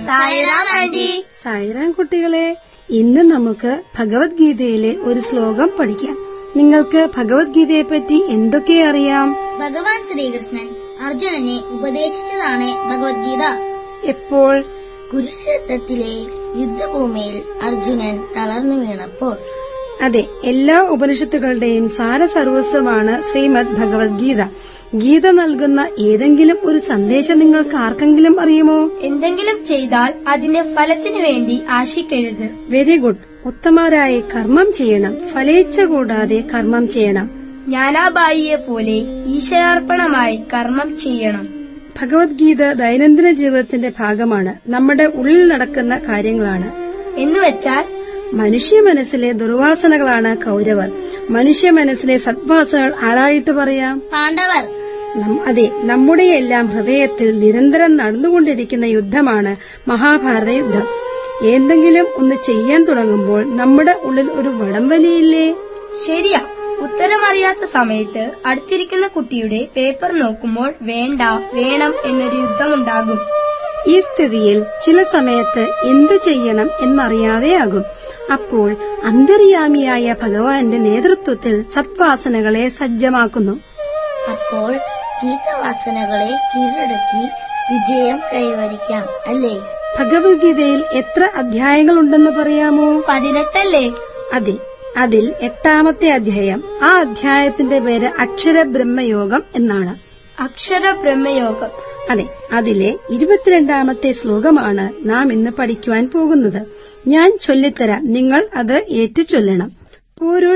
Sairam anti Sairam കുട്ടികളെ ഇന്ന് നമുക്ക് ഭഗവത്ഗീതയിലെ ഒരു ശ്ലോകം പഠിക്കാം നിങ്ങൾക്ക് ഭഗവത്ഗീതയെപ്പറ്റി എന്തൊക്കെ അറിയാം ഭഗവാൻ ശ്രീകൃഷ്ണൻ അർജുനനെ ഉപദേശിച്ചതാണ് ഭഗവത്ഗീത എപ്പോൾ കുരുക്ഷേത്രത്തിലെ യുദ്ധഭൂമിയിൽ അർജുനൻ തളർന്നു വീണപ്പോൾ അതെ എല്ലാ ഉപനിഷത്തുകളുടെയും സാരസർവസ്വമാണ് ശ്രീമദ് ഭഗവത്ഗീത ഗീത നൽകുന്ന ഏതെങ്കിലും ഒരു സന്ദേശം നിങ്ങൾക്ക് ആർക്കെങ്കിലും അറിയുമോ എന്തെങ്കിലും ചെയ്താൽ അതിന്റെ ഫലത്തിനു വേണ്ടി ആശിക്കരുത് വെരി ഗുഡ് ഉത്തമരായി കർമ്മം ചെയ്യണം ഫലേച്ഛ കൂടാതെ കർമ്മം ചെയ്യണം ജ്ഞാനാബായിയെ പോലെ ഈശ്വരാർപ്പണമായി കർമ്മം ചെയ്യണം ഭഗവത്ഗീത ദൈനംദിന ജീവിതത്തിന്റെ ഭാഗമാണ് നമ്മുടെ ഉള്ളിൽ നടക്കുന്ന കാര്യങ്ങളാണ് എന്നുവെച്ചാൽ മനുഷ്യ മനസ്സിലെ ദുർവാസനകളാണ് കൗരവർ മനുഷ്യ മനസ്സിലെ സദ്വാസനകൾ ആരായിട്ട് പറയാം പാണ്ഡവർ നം- അതെ നമ്മുടെയെല്ലാം ഹൃദയത്തിൽ നിരന്തരം നടന്നുകൊണ്ടിരിക്കുന്ന യുദ്ധമാണ് മഹാഭാരത യുദ്ധം എന്തെങ്കിലും ഒന്ന് ചെയ്യാൻ തുടങ്ങുമ്പോൾ നമ്മുടെ ഉള്ളിൽ ഒരു വടംവലിയില്ലേ ശരിയാ ഉത്തരമറിയാത്ത സമയത്ത് അടുത്തിരിക്കുന്ന കുട്ടിയുടെ പേപ്പർ നോക്കുമ്പോൾ വേണ്ട വേണം എന്നൊരു യുദ്ധമുണ്ടാകും ഈ സ്ഥിതിയിൽ ചില സമയത്ത് എന്തു ചെയ്യണം എന്നറിയാതെയാകും അപ്പോൾ അന്തര്യാമിയായ ഭഗവാന്റെ നേതൃത്വത്തിൽ സത്വാസനകളെ സജ്ജമാക്കുന്നു അപ്പോൾ ചീത്തവാസനകളെ കീഴടക്കി വിജയം കൈവരിക്കാം അല്ലേ ഭഗവത്ഗീതയിൽ എത്ര അധ്യായങ്ങളുണ്ടെന്ന് പറയാമോ പതിനെട്ടല്ലേ അതെ അതിൽ എട്ടാമത്തെ അധ്യായം ആ അധ്യായത്തിന്റെ പേര് അക്ഷര ബ്രഹ്മയോഗം എന്നാണ് അക്ഷര ബ്രഹ്മയോഗം അതെ അതിലെ ഇരുപത്തിരണ്ടാമത്തെ ശ്ലോകമാണ് നാം ഇന്ന് പഠിക്കുവാൻ പോകുന്നത് ഞാൻ ചൊല്ലിത്തരാം നിങ്ങൾ അത് ഏറ്റു ചൊല്ലണം പുരുഷ